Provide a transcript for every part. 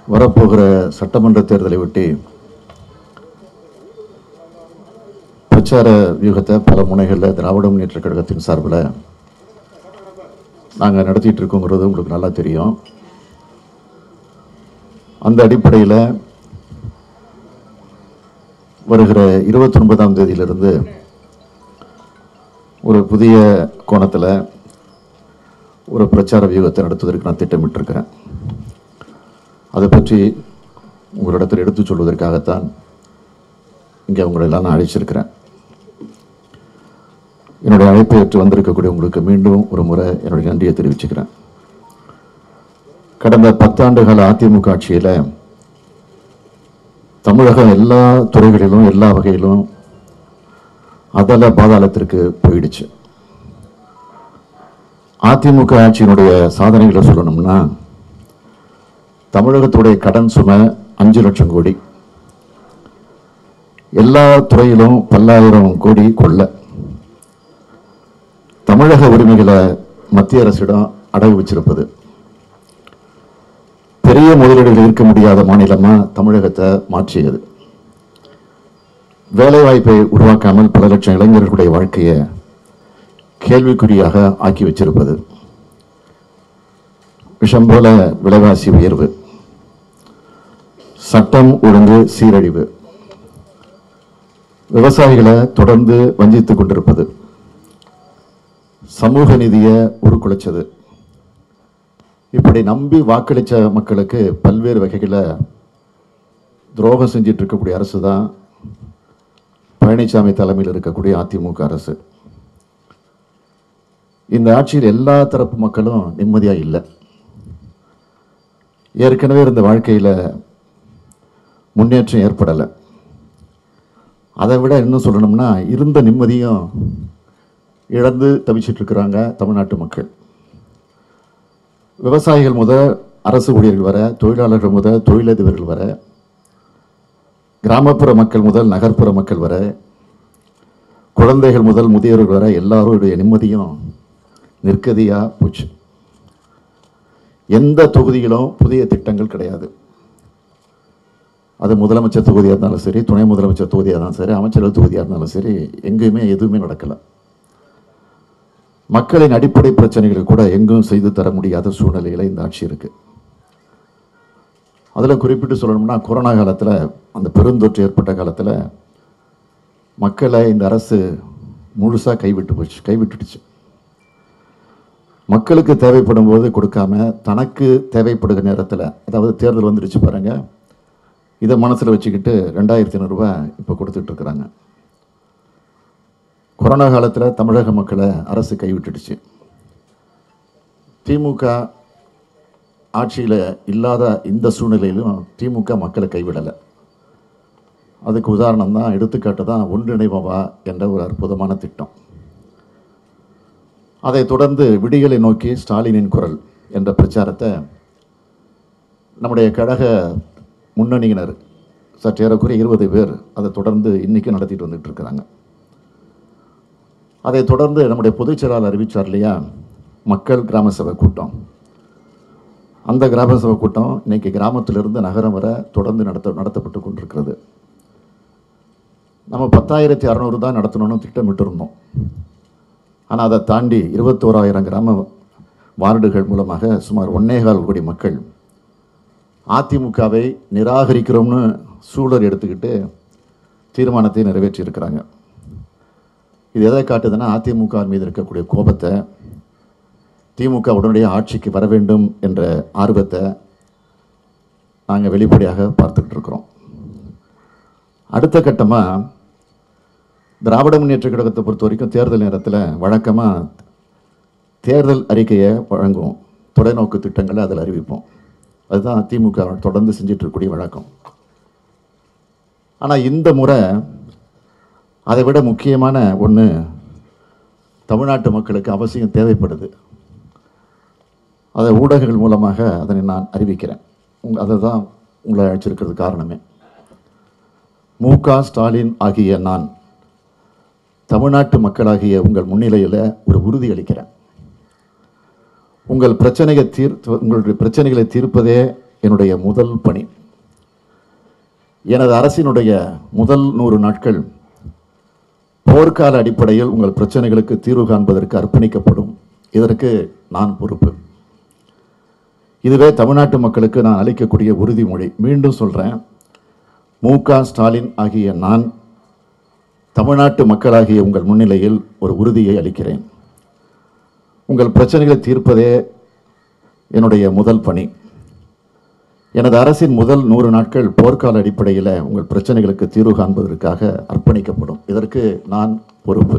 வரப்போகிற சட்டமன்ற தேர்தலை ஒட்டி பிரச்சார வியூகத்தை பல முனைகளில் திராவிட முன்னேற்ற கழகத்தின் சார்பில் நாங்கள் நடத்திட்டு இருக்கோங்கிறது உங்களுக்கு நல்லா தெரியும் அந்த அடிப்படையில் வருகிற இருபத்தி ஒன்பதாம் தேதியிலிருந்து ஒரு புதிய கோணத்தில் ஒரு பிரச்சார வியூகத்தை நடத்துவதற்கு நான் திட்டமிட்டிருக்கிறேன் அதை பற்றி உங்களிடத்தில் எடுத்துச் சொல்வதற்காகத்தான் இங்கே உங்களை எல்லாம் நான் அழைச்சிருக்கிறேன் என்னுடைய அழைப்பை ஏற்று வந்திருக்கக்கூடிய உங்களுக்கு மீண்டும் ஒரு முறை என்னுடைய நன்றியை தெரிவிச்சுக்கிறேன் கடந்த பத்தாண்டு கால அதிமுக ஆட்சியில் தமிழகம் எல்லா துறைகளிலும் எல்லா வகையிலும் அதல பாதாளத்திற்கு போயிடுச்சு அதிமுக ஆட்சியினுடைய சாதனைகளை சொல்லணும்னா தமிழகத்துடைய கடன் சுமை அஞ்சு லட்சம் கோடி எல்லா துறையிலும் பல்லாயிரம் கோடி கொள்ள தமிழக உரிமைகளை மத்திய அரசிடம் அடகு வச்சிருப்பது பெரிய முதலீடுகள் இருக்க முடியாத மாநிலமா தமிழகத்தை மாற்றியது வேலைவாய்ப்பை உருவாக்காமல் பல லட்சம் இளைஞர்களுடைய வாழ்க்கையை கேள்விக்குறியாக ஆக்கி வச்சிருப்பது விஷம் போல விலைவாசி உயர்வு சட்டம் ஒழுங்கு சீரழிவு விவசாயிகளை தொடர்ந்து வஞ்சித்துக் கொண்டிருப்பது சமூக நீதியை உருக்குலைச்சது இப்படி நம்பி வாக்களித்த மக்களுக்கு பல்வேறு வகைகளை துரோகம் செஞ்சிட்டு இருக்கக்கூடிய அரசு தான் பழனிசாமி தலைமையில் இருக்கக்கூடிய அதிமுக அரசு இந்த ஆட்சியில் எல்லா தரப்பு மக்களும் நிம்மதியாக இல்லை ஏற்கனவே இருந்த வாழ்க்கையில் முன்னேற்றம் ஏற்படலை அதை விட இன்னும் சொல்லணும்னா இருந்த நிம்மதியும் இழந்து தவிச்சிட்டு இருக்கிறாங்க தமிழ்நாட்டு மக்கள் விவசாயிகள் முதல் அரசு ஊழியர்கள் வர தொழிலாளர்கள் முதல் தொழிலதிபர்கள் வர கிராமப்புற மக்கள் முதல் நகர்ப்புற மக்கள் வர குழந்தைகள் முதல் முதியோர்கள் வர எல்லாருடைய நிம்மதியும் நிற்கதியாக போச்சு எந்த தொகுதியிலும் புதிய திட்டங்கள் கிடையாது அது முதலமைச்சர் தொகுதியாக இருந்தாலும் சரி துணை முதலமைச்சர் தொகுதியாக இருந்தாலும் சரி அமைச்சர்கள் தொகுதியாக இருந்தாலும் சரி எங்கேயுமே எதுவுமே நடக்கலை மக்களின் அடிப்படை பிரச்சனைகளை கூட எங்கும் செய்து தர முடியாத சூழ்நிலையில் இந்த ஆட்சி இருக்கு அதில் குறிப்பிட்டு சொல்லணும்னா கொரோனா காலத்தில் அந்த பெருந்தொற்று ஏற்பட்ட காலத்தில் மக்களை இந்த அரசு முழுசாக கைவிட்டு போச்சு கைவிட்டுடுச்சு மக்களுக்கு தேவைப்படும் போது கொடுக்காம தனக்கு தேவைப்படுகிற நேரத்தில் அதாவது தேர்தல் வந்துடுச்சு பாருங்க இதை மனசில் வச்சுக்கிட்டு ரெண்டாயிரத்தி ஐநூறுரூவா இப்போ கொடுத்துட்டு இருக்கிறாங்க கொரோனா காலத்தில் தமிழக மக்களை அரசு கைவிட்டுடுச்சு திமுக ஆட்சியில் இல்லாத இந்த சூழ்நிலையிலும் திமுக மக்களை கைவிடலை அதுக்கு உதாரணம் தான் எடுத்துக்காட்டு தான் ஒன்றிணைவா என்ற ஒரு அற்புதமான திட்டம் அதைத் தொடர்ந்து விடியலை நோக்கி ஸ்டாலினின் குரல் என்ற பிரச்சாரத்தை நம்முடைய கழக முன்னணியினர் சற்று ஏறக்குறைய இருபது பேர் அதை தொடர்ந்து இன்றைக்கும் நடத்திட்டு வந்துட்டு இருக்கிறாங்க அதைத் தொடர்ந்து நம்முடைய பொதுச் செயலாளர் அறிவிச்சார் இல்லையா மக்கள் கிராம சபை கூட்டம் அந்த கிராம சபை கூட்டம் இன்னைக்கு கிராமத்திலிருந்து நகரம் வரை தொடர்ந்து நடத்த நடத்தப்பட்டு கொண்டிருக்கிறது நம்ம பத்தாயிரத்தி அறநூறு தான் நடத்தணும்னு திட்டமிட்டு இருந்தோம் ஆனால் அதை தாண்டி இருபத்தோராயிரம் கிராம வார்டுகள் மூலமாக சுமார் ஒன்னேகால் கோடி மக்கள் அதிமுகவை நிராகரிக்கிறோம்னு சூழல் எடுத்துக்கிட்டு தீர்மானத்தை நிறைவேற்றியிருக்கிறாங்க இது எதை காட்டுதுன்னா அதிமுக மீது இருக்கக்கூடிய கோபத்தை திமுக உடனடியாக ஆட்சிக்கு வர வேண்டும் என்ற ஆர்வத்தை நாங்கள் வெளிப்படையாக பார்த்துக்கிட்டு இருக்கிறோம் அடுத்த கட்டமாக திராவிட முன்னேற்ற கழகத்தை பொறுத்த வரைக்கும் தேர்தல் நேரத்தில் வழக்கமாக தேர்தல் அறிக்கையை வழங்குவோம் தொலைநோக்கு திட்டங்களை அதில் அறிவிப்போம் அதுதான் திமுக தொடர்ந்து செஞ்சிட்டு இருக்கக்கூடிய வழக்கம் ஆனால் இந்த முறை அதை விட முக்கியமான ஒன்று தமிழ்நாட்டு மக்களுக்கு அவசியம் தேவைப்படுது அதை ஊடகங்கள் மூலமாக அதனை நான் அறிவிக்கிறேன் உங்க அதை தான் உங்களை அழைச்சிருக்கிறது காரணமே மு க ஸ்டாலின் ஆகிய நான் தமிழ்நாட்டு மக்களாகிய உங்கள் முன்னிலையில் ஒரு உறுதி அளிக்கிறேன் உங்கள் பிரச்சனையை தீர்த்து உங்களுடைய பிரச்சனைகளை தீர்ப்பதே என்னுடைய முதல் பணி எனது அரசினுடைய முதல் நூறு நாட்கள் போர்க்கால அடிப்படையில் உங்கள் பிரச்சனைகளுக்கு தீர்வு காண்பதற்கு அர்ப்பணிக்கப்படும் இதற்கு நான் பொறுப்பு இதுவே தமிழ்நாட்டு மக்களுக்கு நான் அளிக்கக்கூடிய உறுதிமொழி மீண்டும் சொல்கிறேன் மு க ஸ்டாலின் ஆகிய நான் தமிழ்நாட்டு மக்களாகிய உங்கள் முன்னிலையில் ஒரு உறுதியை அளிக்கிறேன் உங்கள் பிரச்சனைகளை தீர்ப்பதே என்னுடைய முதல் பணி எனது அரசின் முதல் நூறு நாட்கள் போர்க்கால அடிப்படையில் உங்கள் பிரச்சனைகளுக்கு தீர்வு காண்பதற்காக அர்ப்பணிக்கப்படும் இதற்கு நான் பொறுப்பு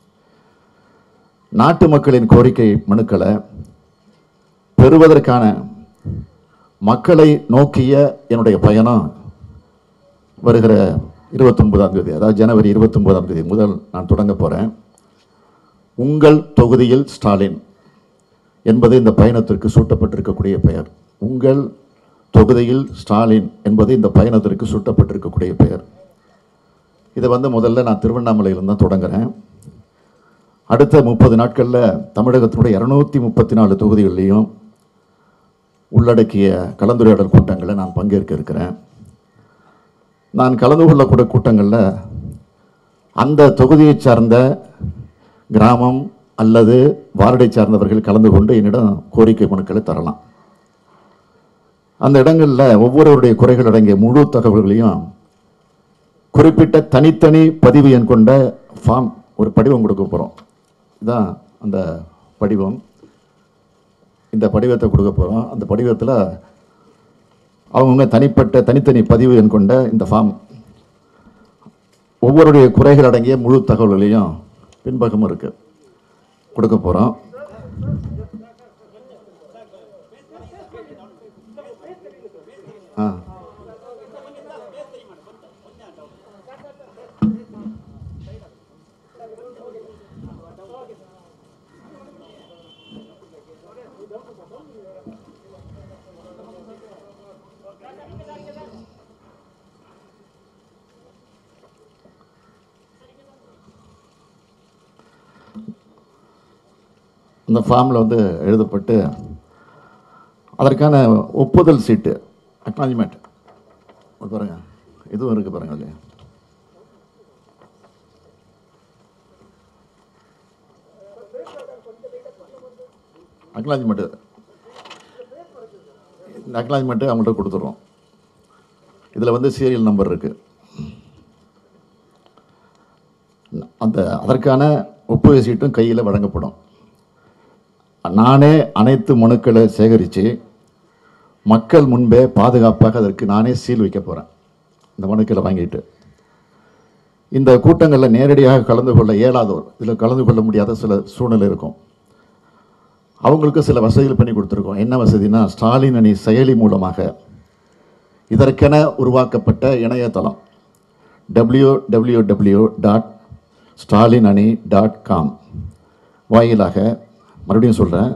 நாட்டு மக்களின் கோரிக்கை மனுக்களை பெறுவதற்கான மக்களை நோக்கிய என்னுடைய பயணம் வருகிற இருபத்தொன்பதாம் தேதி அதாவது ஜனவரி இருபத்தொன்பதாம் தேதி முதல் நான் தொடங்க போகிறேன் உங்கள் தொகுதியில் ஸ்டாலின் என்பது இந்த பயணத்திற்கு சூட்டப்பட்டிருக்கக்கூடிய பெயர் உங்கள் தொகுதியில் ஸ்டாலின் என்பது இந்த பயணத்திற்கு சூட்டப்பட்டிருக்கக்கூடிய பெயர் இதை வந்து முதல்ல நான் திருவண்ணாமலையிலிருந்து தான் தொடங்குறேன் அடுத்த முப்பது நாட்களில் தமிழகத்தினுடைய இரநூத்தி முப்பத்தி நாலு தொகுதிகளிலையும் உள்ளடக்கிய கலந்துரையாடல் கூட்டங்களில் நான் பங்கேற்க இருக்கிறேன் நான் கலந்து கொள்ளக்கூடிய கூட்டங்களில் அந்த தொகுதியை சார்ந்த கிராமம் அல்லது வார்டை சார்ந்தவர்கள் கலந்து கொண்டு என்னிடம் கோரிக்கை மனுக்களை தரலாம் அந்த இடங்களில் ஒவ்வொருவருடைய குறைகள் அடங்கிய முழு தகவல்களையும் குறிப்பிட்ட தனித்தனி பதிவு எண் கொண்ட ஃபார்ம் ஒரு படிவம் கொடுக்க போகிறோம் இதான் அந்த படிவம் இந்த படிவத்தை கொடுக்க போகிறோம் அந்த படிவத்தில் அவங்கவுங்க தனிப்பட்ட தனித்தனி பதிவு எண் கொண்ட இந்த ஃபார்ம் ஒவ்வொருடைய குறைகள் அடங்கிய முழு தகவல்களையும் பின்பக்கமும் இருக்கு கொடுக்க போகிறோம் ஆ இந்த ஃபார்மில் வந்து எழுதப்பட்டு அதற்கான ஒப்புதல் சீட்டு அக்னாலஜ்மெண்ட் பாருங்க இதுவும் இருக்குது பாருங்க இல்லையா அக்னாலஜ்மெண்ட்டு இந்த அக்னாலஜ்மெண்ட்டு அவங்கள்ட்ட கொடுத்துருவோம் இதில் வந்து சீரியல் நம்பர் இருக்குது அந்த அதற்கான ஒப்புகை சீட்டும் கையில் வழங்கப்படும் நானே அனைத்து மனுக்களை சேகரித்து மக்கள் முன்பே பாதுகாப்பாக அதற்கு நானே சீல் வைக்க போகிறேன் இந்த மனுக்களை வாங்கிட்டு இந்த கூட்டங்களில் நேரடியாக கலந்து கொள்ள இயலாதோர் இதில் கலந்து கொள்ள முடியாத சில சூழ்நிலை இருக்கும் அவங்களுக்கு சில வசதிகள் பண்ணி கொடுத்துருக்கோம் என்ன வசதினா ஸ்டாலின் அணி செயலி மூலமாக இதற்கென உருவாக்கப்பட்ட இணையதளம் W W W dot Stalin அணி டாட் காம் வாயிலாக மறுபடியும் சொல்கிறேன்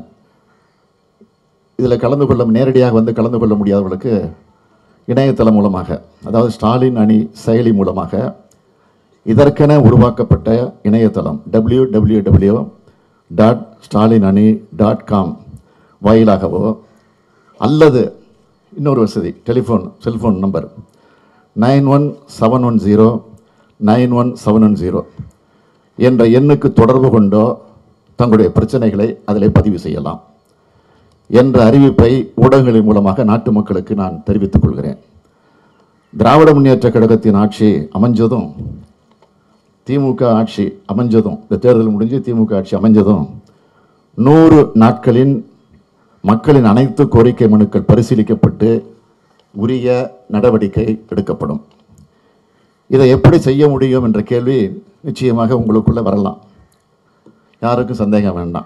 இதில் கலந்து கொள்ள நேரடியாக வந்து கலந்து கொள்ள முடியாதவர்களுக்கு இணையதளம் மூலமாக அதாவது ஸ்டாலின் அணி செயலி மூலமாக இதற்கென உருவாக்கப்பட்ட இணையதளம் W W W dot Stalin அணி டாட் காம் வாயிலாகவோ அல்லது இன்னொரு வசதி telephone cellphone number nine one seven one zero nine one seven one zero என்ற எண்ணுக்கு தொடர்பு கொண்டோ தங்களுடைய பிரச்சனைகளை அதில் பதிவு செய்யலாம் என்ற அறிவிப்பை ஊடகங்களின் மூலமாக நாட்டு மக்களுக்கு நான் தெரிவித்துக் கொள்கிறேன் திராவிட முன்னேற்ற கழகத்தின் ஆட்சி அமைஞ்சதும் திமுக ஆட்சி அமைஞ்சதும் இந்த தேர்தல் முடிஞ்சு திமுக ஆட்சி அமைஞ்சதும் நூறு நாட்களின் மக்களின் அனைத்து கோரிக்கை மனுக்கள் பரிசீலிக்கப்பட்டு உரிய நடவடிக்கை எடுக்கப்படும் இதை எப்படி செய்ய முடியும் என்ற கேள்வி நிச்சயமாக உங்களுக்குள்ள வரலாம் யாருக்கும் சந்தேகம் வேண்டாம்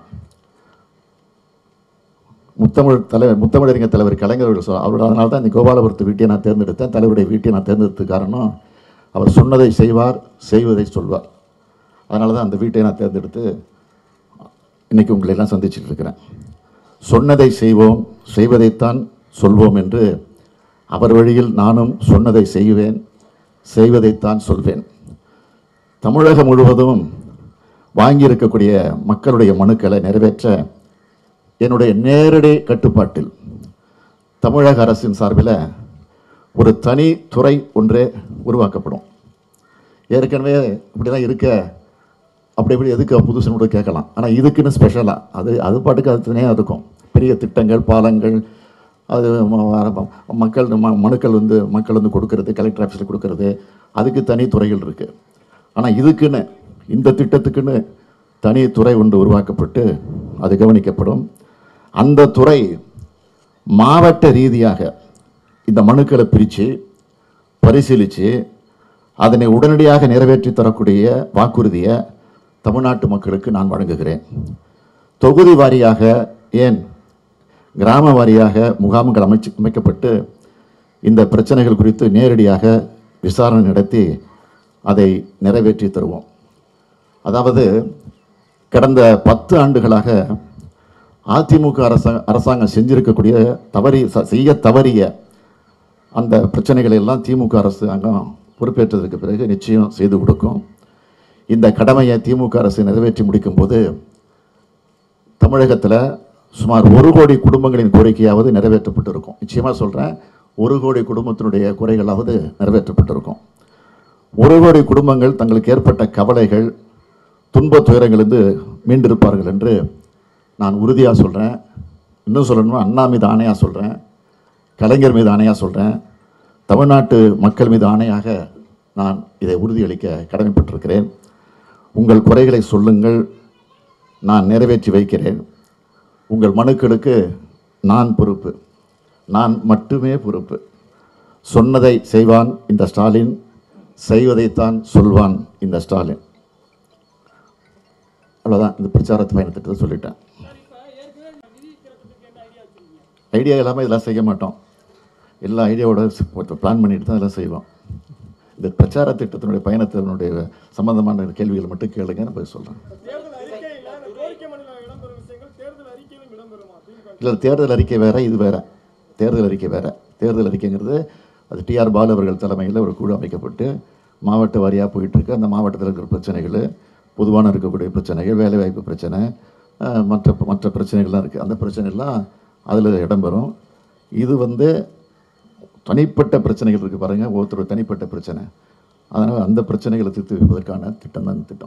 முத்தமிழ் தலைவர் முத்தமிழறிஞர் தலைவர் கலைஞர் அவர்கள் சொல் அவரோட அதனால தான் இந்த கோபாலபுரத்து வீட்டை நான் தேர்ந்தெடுத்தேன் தலைவருடைய வீட்டை நான் தேர்ந்தெடுத்தது காரணம் அவர் சொன்னதை செய்வார் செய்வதை சொல்வார் அதனால தான் அந்த வீட்டை நான் தேர்ந்தெடுத்து இன்னைக்கு உங்களை எல்லாம் சந்திச்சுட்டு இருக்கிறேன் சொன்னதை செய்வோம் செய்வதைத்தான் சொல்வோம் என்று அவர் வழியில் நானும் சொன்னதை செய்வேன் செய்வதைத்தான் சொல்வேன் தமிழகம் முழுவதும் வாங்கியிருக்கக்கூடிய மக்களுடைய மனுக்களை நிறைவேற்ற என்னுடைய நேரடி கட்டுப்பாட்டில் தமிழக அரசின் சார்பில் ஒரு தனி துறை ஒன்றே உருவாக்கப்படும் ஏற்கனவே இப்படி தான் இருக்க அப்படி இப்படி எதுக்கு புதுசுன்னு கூட கேட்கலாம் ஆனால் இதுக்குன்னு ஸ்பெஷலாக அது அது பாட்டுக்கு அது தனியாக இருக்கும் பெரிய திட்டங்கள் பாலங்கள் அது ம- வர- மக்கள் ம- மனுக்கள் வந்து மக்கள் வந்து கொடுக்கறது கலெக்டர் ஆஃபீஸில் கொடுக்கறது அதுக்கு தனி துறைகள் இருக்குது ஆனால் இதுக்குன்னு இந்த திட்டத்துக்குன்னு தனி துறை ஒன்று உருவாக்கப்பட்டு அது கவனிக்கப்படும் அந்த துறை மாவட்ட ரீதியாக இந்த மனுக்களை பிரித்து பரிசீலித்து அதனை உடனடியாக நிறைவேற்றி தரக்கூடிய வாக்குறுதியை தமிழ்நாட்டு மக்களுக்கு நான் வழங்குகிறேன் தொகுதி வாரியாக ஏன் கிராம வாரியாக முகாம்கள் அமைச்சு அமைக்கப்பட்டு இந்த பிரச்சனைகள் குறித்து நேரடியாக விசாரணை நடத்தி அதை நிறைவேற்றி தருவோம் அதாவது கடந்த பத்து ஆண்டுகளாக அதிமுக அரசாங்க அரசாங்கம் செஞ்சிருக்கக்கூடிய தவறி ச- செய்ய தவறிய அந்த பிரச்சனைகளை எல்லாம் திமுக அரசாங்கம் பொறுப்பேற்றதற்கு பிறகு நிச்சயம் செய்து கொடுக்கும் இந்த கடமையை திமுக அரசு நிறைவேற்றி முடிக்கும்போது தமிழகத்தில் சுமார் ஒரு கோடி குடும்பங்களின் கோரிக்கையாவது நிறைவேற்றப்பட்டிருக்கும் நிச்சயமாக சொல்கிறேன் ஒரு கோடி குடும்பத்தினுடைய குறைகளாவது நிறைவேற்றப்பட்டிருக்கும் ஒரு கோடி குடும்பங்கள் தங்களுக்கு ஏற்பட்ட கவலைகள் துன்பத் துயரங்களிலிருந்து மீண்டிருப்பார்கள் என்று நான் உறுதியாக சொல்கிறேன் இன்னும் சொல்லணும்னா அண்ணா மீது ஆணையாக சொல்கிறேன் கலைஞர் மீது ஆணையாக சொல்கிறேன் தமிழ்நாட்டு மக்கள் மீது ஆணையாக நான் இதை உறுதியளிக்க கடமைப்பட்டிருக்கிறேன் உங்கள் குறைகளை சொல்லுங்கள் நான் நிறைவேற்றி வைக்கிறேன் உங்கள் மனுக்களுக்கு நான் பொறுப்பு நான் மட்டுமே பொறுப்பு சொன்னதை செய்வான் இந்த ஸ்டாலின் செய்வதைத்தான் சொல்வான் இந்த ஸ்டாலின் அவ்வளோதான் இந்த பிரச்சாரத்து பயணத்திட்டத்தை சொல்லிட்டேன் ஐடியா இல்லாமல் இதெல்லாம் செய்ய மாட்டோம் எல்லா ஐடியாவோட பிளான் பண்ணிட்டு தான் இதெல்லாம் செய்வோம் இந்த பிரச்சார திட்டத்தினுடைய பயணத்தினுடைய சம்பந்தமான கேள்விகள் மட்டும் கேளுங்க நான் போய் சொல்கிறேன் தேர்தல் அறிக்கையில அந்த கோரிக்கை மனுவில் இடம்பெறும் விஷயங்கள் தேர்தல் அறிக்கையிலும் இடம்பெறுமா திமுக இல்லை தேர்தல் அறிக்கை வேற இது வேற தேர்தல் அறிக்கை வேற தேர்தல் அறிக்கைங்கிறது அது டிஆர் பாலு அவர்கள் தலைமையில் ஒரு குழு அமைக்கப்பட்டு மாவட்ட வாரியாக போயிட்டுருக்கு அந்த மாவட்டத்தில் இருக்கிற பிரச்சனைகள் பொதுவான இருக்கக்கூடிய பிரச்சனைகள் வேலைவாய்ப்பு பிரச்சனை அஹ், மற்ற மற்ற பிரச்சனைகள்லாம் இருக்குது அந்த பிரச்சனைகள்லாம் அதில் இடம்பெறும் இது வந்து தனிப்பட்ட பிரச்சனைகள் இருக்குது பாருங்கள் ஒவ்வொருத்தர் தனிப்பட்ட பிரச்சனை அதனால் அந்த பிரச்சனைகளை தீர்த்து வைப்பதற்கான திட்டம் தான் இந்த திட்டம்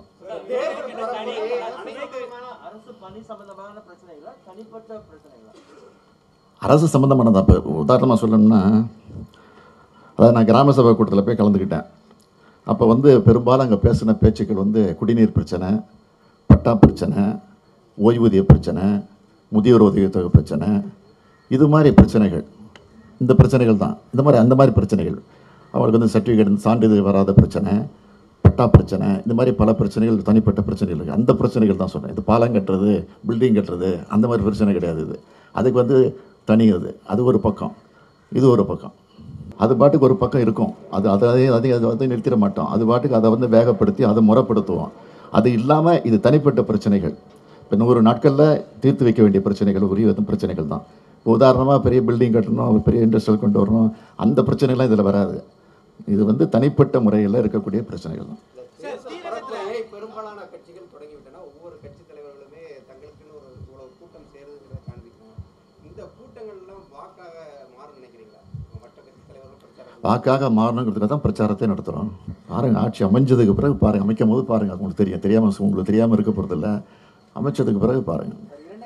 அரசு பணி சம்பந்தமான பிரச்சனைகளா தனிப்பட்ட பிரச்சனைகளா அரசு சம்மந்தமானதான் இப்போ உதாரணமாக சொல்லணும்னா அதாவது நான் கிராம சபை கூட்டத்தில் போய் கலந்துக்கிட்டேன் அப்போ வந்து பெரும்பாலும் அங்கே பேசின பேச்சுக்கள் வந்து குடிநீர் பிரச்சனை பட்டா பிரச்சனை ஓய்வூதிய பிரச்சனை முதியோர் உதவித்தொகை பிரச்சனை இது மாதிரி பிரச்சனைகள் இந்த பிரச்சனைகள் தான் இந்த மாதிரி அந்த மாதிரி பிரச்சனைகள் அவங்களுக்கு வந்து சர்டிஃபிகேட் சான்றிதழ் வராத பிரச்சனை பட்டா பிரச்சனை இந்த மாதிரி பல பிரச்சனைகள் தனிப்பட்ட பிரச்சனைகள் இருக்குது அந்த பிரச்சனைகள் தான் சொன்னேன் இது பாலம் கட்டுறது பில்டிங் கட்டுறது அந்த மாதிரி பிரச்சனை கிடையாது இது அதுக்கு வந்து தனி அது அது ஒரு பக்கம் இது ஒரு பக்கம் அது பாட்டுக்கு ஒரு பக்கம் இருக்கும் அது அதை அதை அதை வந்து நிறுத்திட மாட்டோம் அது பாட்டுக்கு அதை வந்து வேகப்படுத்தி அதை முறைப்படுத்துவோம் அது இல்லாமல் இது தனிப்பட்ட பிரச்சனைகள் இப்போ நூறு நாட்களில் தீர்த்து வைக்க வேண்டிய பிரச்சனைகள் உரிய பிரச்சனைகள் தான் இப்போ உதாரணமாக பெரிய பில்டிங் கட்டணும் பெரிய இண்டஸ்ட்ரியல் கொண்டு வரணும் அந்த பிரச்சனைகள்லாம் இதில் வராது இது வந்து தனிப்பட்ட முறையில் இருக்கக்கூடிய பிரச்சனைகள் தான் பரப்புரையை பெரும்பாலான கட்சிகள் தொடங்கிவிட்டன ஒவ்வொரு கட்சி தலைவர்களுமே தங்களுக்குன்னு ஒரு இவ்வளவு கூட்டம் சேருதுங்கிறத காண்பிக்கணும் இந்த கூட்டங்கள் எல்லாம் வாக்காக மாறும் நினைக்கிறீங்களா மற்ற கட்சி தலைவர்கள் பிரச்சாரம் வாக்காக மாறணுங்கிறதுக்காக தான் பிரச்சாரத்தை நடத்துகிறோம் பாருங்கள் ஆட்சி அமைஞ்சதுக்கு பிறகு பாருங்கள் அமைக்கும் போது பாருங்கள் அது உங்களுக்கு தெரியும் தெரியாமல் உங்களுக்கு தெரியாமல் இருக்க போகிறதில்ல அமைச்சதுக்கு பிறகு பாருங்கள்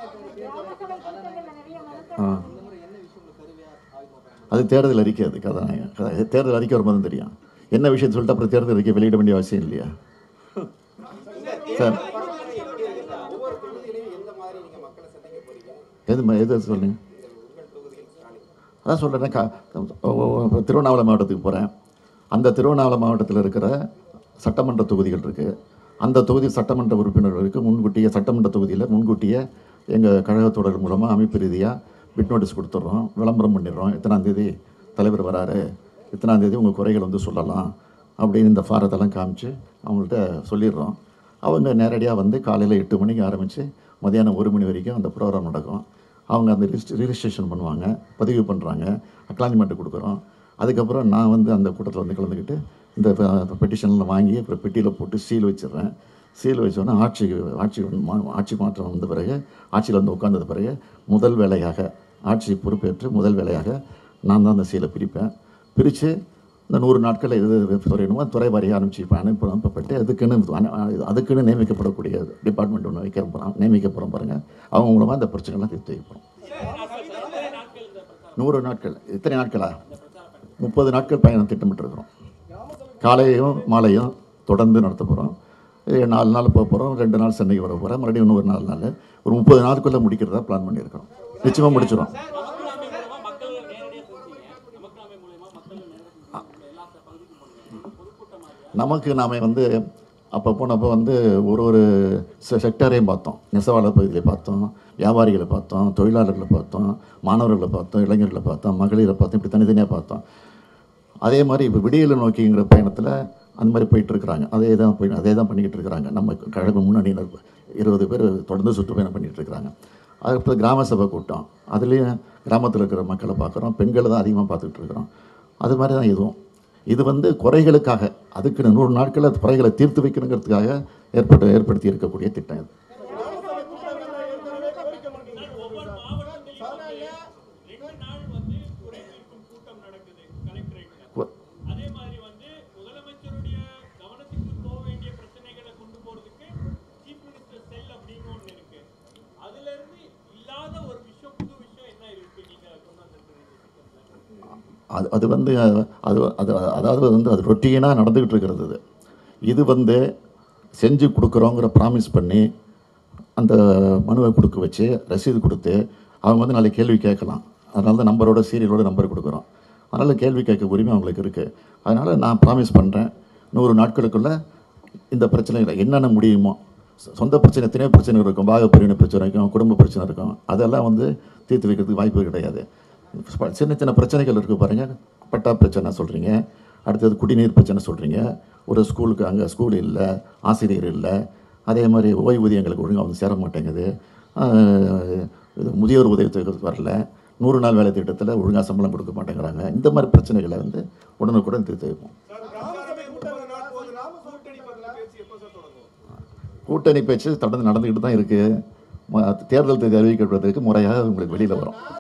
ஆ அது தேர்தல் அறிக்கை அது கதாநாயகன் கதா தேர்தல் அறிக்கை வரும்போது தான் தெரியும் என்ன விஷயத்தை சொல்லிட்டு அப்புறம் தேர்தல் அறிக்கை வெளியிட வேண்டிய அவசியம் இல்லையா சார் ஒவ்வொரு தொகுதியிலையும் எந்த மாதிரி நீங்க மக்களை சந்திக்க போறீங்க எது ம- எது சொல்லுங்க உங்கள் தொகுதியில் ஸ்டாலின் அதான் சொல்கிறேன் கா ஓ- ஓ- இப்போ திருவண்ணாமலை மாவட்டத்துக்கு போகிறேன் அந்த திருவண்ணாமலை மாவட்டத்தில் இருக்கிற சட்டமன்ற தொகுதிகள் இருக்குது அந்த தொகுதி சட்டமன்ற உறுப்பினர்களுக்கு முன்கூட்டியே சட்டமன்ற தொகுதியில் முன்கூட்டியே எங்கள் கழகத்தொடர் மூலமாக அமைப்பு ரீதியாக பிட் நோட்டீஸ் கொடுத்துட்றோம் விளம்பரம் பண்ணிடுறோம் எத்தனாம் தேதி தலைவர் வராரு இத்தனாம் தேதி உங்கள் குறைகள் வந்து சொல்லலாம் அப்படின்னு இந்த ஃபாரத்தெல்லாம் காமிச்சு அவங்கள்ட்ட சொல்லிடுறோம் அவங்க நேரடியாக வந்து காலையில் எட்டு மணிக்கு ஆரம்பித்து மதியானம் ஒரு மணி வரைக்கும் அந்த ப்ரோக்ராம் நடக்கும் அவங்க அந்த ரிஜிஸ்ட் ரிஜிஸ்ட்ரேஷன் பண்ணுவாங்க பதிவு பண்ணுறாங்க அக்னாலஜ்மெண்ட் கொடுக்குறோம் அதுக்கப்புறம் நான் வந்து அந்த கூட்டத்தில் வந்து கலந்துக்கிட்டு இந்த பெட்டிஷனில் வாங்கி அப்புறம் பெட்டியில் போட்டு சீல் வச்சிடுறேன் சீல் வச்சோன்னே ஆட்சி ஆட்சி வந்து மா- ஆட்சி மாற்றம் வந்த பிறகு ஆட்சியில் வந்து உட்கார்ந்தது பிறகு முதல் வேலையாக ஆட்சி பொறுப்பேற்று முதல் வேலையாக நான் தான் அந்த சீலை பிரிப்பேன் பிரித்து இந்த நூறு நாட்கள் எது எது துறையணுமோ துறை வாரியாக ஆரம்பிச்சு இப்போ அனுப்பி அனுப்பப்பட்டு அதுக்குன்னு அனு- அதுக்குன்னு நியமிக்கப்படக்கூடிய டிபார்ட்மெண்ட் ஒன்று வைக்க போகிறோம் நியமிக்க போகிறோம் பாருங்கள் அவங்க மூலமாக இந்த பிரச்சனைலாம் தீர்த்து வைக்க போகிறோம் நூறு நாட்கள் எத்தனை நாட்களா முப்பது நாட்கள் பயணம் திட்டமிட்டிருக்கிறோம் காலையும் மாலையும் தொடர்ந்து நடத்த போகிறோம் நாலு நாள் போக போகிறோம் ரெண்டு நாள் சென்னைக்கு வர போகிறோம் மறுபடியும் இன்னொரு நாலு நாள் ஒரு முப்பது நாளுக்குள்ளே முடிக்கிறதா பிளான் பண்ணியிருக்கிறோம் நிச்சயமாக முடிச்சிடும் நமக்கு நாம வந்து அப்போ போனப்போ வந்து ஒரு ஒரு செ- செக்டாரையும் பார்த்தோம் நெசவாளர் பகுதியில் பார்த்தோம் வியாபாரிகளை பார்த்தோம் தொழிலாளர்களை பார்த்தோம் மாணவர்களை பார்த்தோம் இளைஞர்களை பார்த்தோம் மகளிரை பார்த்தோம் இப்படி தனித்தனியாக பார்த்தோம் அதே மாதிரி இப்போ விடியலை நோக்கிங்கிற பயணத்தில் அந்த மாதிரி போயிட்டு இருக்கிறாங்க அதே தான் போய் அதே தான் பண்ணிக்கிட்டு இருக்கிறாங்க நம்ம கழக முன்னணியினர் இருபது பேர் தொடர்ந்து சுற்றுப்பயணம் பண்ணிகிட்டு இருக்கிறாங்க அதுக்கப்புறம் கிராம சபை கூட்டம் அதுலேயும் கிராமத்தில் இருக்கிற மக்களை பார்க்குறோம் பெண்களை தான் அதிகமாக பார்த்துக்கிட்டு இருக்கிறோம் அது மாதிரி தான் இதுவும் இது வந்து குறைகளுக்காக அதுக்கு நூறு நாட்களில் குறைகளை தீர்த்து வைக்கணுங்கிறதுக்காக ஏற்பட்டு ஏற்படுத்தி இருக்கக்கூடிய திட்டம் இது கிராமசபை கூட்டங்கள்ல ஏற்கனவே கோரிக்கை மனுக்கள் ஒவ்வொரு மாவட்டத்திலையும் வந்து ரெண்டு நாள் வந்து குறை தீர்க்கும் கூட்டம் நடக்குது கலெக்டரேட்ல கு- அதே மாதிரி வந்து முதலமைச்சருடைய கவனத்துக்கு போக வேண்டிய பிரச்சனைகளை கொண்டு போறதுக்கு சீஃப் மினிஸ்டர் செல் அப்படின்னு ஒண்ணு இருக்கு அதுல இருந்து இல்லாத ஒரு விஷயம் புது விஷயம் என்ன இருக்கு நீங்க கொண்டு வந்திருக்கிறீங்க திட்டத்துல அது அது வந்து அது அது அதாவது வந்து அது ரொட்டீனாக நடந்துக்கிட்டு இருக்கிறது இது இது வந்து செஞ்சு கொடுக்குறோங்கிற ப்ராமிஸ் பண்ணி அந்த மனுவை கொடுக்க வச்சு ரசீது கொடுத்து அவங்க வந்து நாளைக்கு கேள்வி கேட்கலாம் அதனால தான் நம்பரோட சீரியலோட நம்பர் கொடுக்குறோம் அதனால் கேள்வி கேட்க உரிமை அவங்களுக்கு இருக்குது அதனால் நான் ப்ராமிஸ் பண்ணுறேன் நூறு நாட்களுக்குள்ளே இந்த பிரச்சனைகளை என்னென்ன முடியுமோ சொ- சொந்த பிரச்சனை எத்தனையோ பிரச்சனை இருக்கும் பாக பிரிவினை பிரச்சனை இருக்கும் குடும்ப பிரச்சனை இருக்கும் அதெல்லாம் வந்து தீர்த்து வைக்கிறதுக்கு வாய்ப்பு கிடையாது இப்ப சின்ன சின்ன பிரச்சனைகள் இருக்குது பாருங்கள் பட்டா பிரச்சனை சொல்கிறீங்க அடுத்தது குடிநீர் பிரச்சனை சொல்கிறீங்க ஒரு ஸ்கூலுக்கு அங்கே ஸ்கூல் இல்லை ஆசிரியர் இல்லை அதே மாதிரி ஓய்வூதியங்களுக்கு ஒழுங்காக வந்து சேர மாட்டேங்குது ஆஹ் இது முதியோர் உதவித்தொகை வரல நூறு நாள் வேலை திட்டத்தில் ஒழுங்காக சம்பளம் கொடுக்க மாட்டேங்கிறாங்க இந்த மாதிரி பிரச்சனைகளை வந்து உடனுக்குடன் தீர்த்து வைப்போம் கிராமசபை கூட்டங்கள் நடத்துவது கூட்டணி பத்தின பேச்சு எப்போ சார் தொடங்கும் கூட்டணி பேச்சு தொடர்ந்து நடந்துக்கிட்டு தான் இருக்குது தேர்தல் தேதி அறிவிக்கப்படுவதற்கு முறையாக உங்களுக்கு வெளியில் வரும்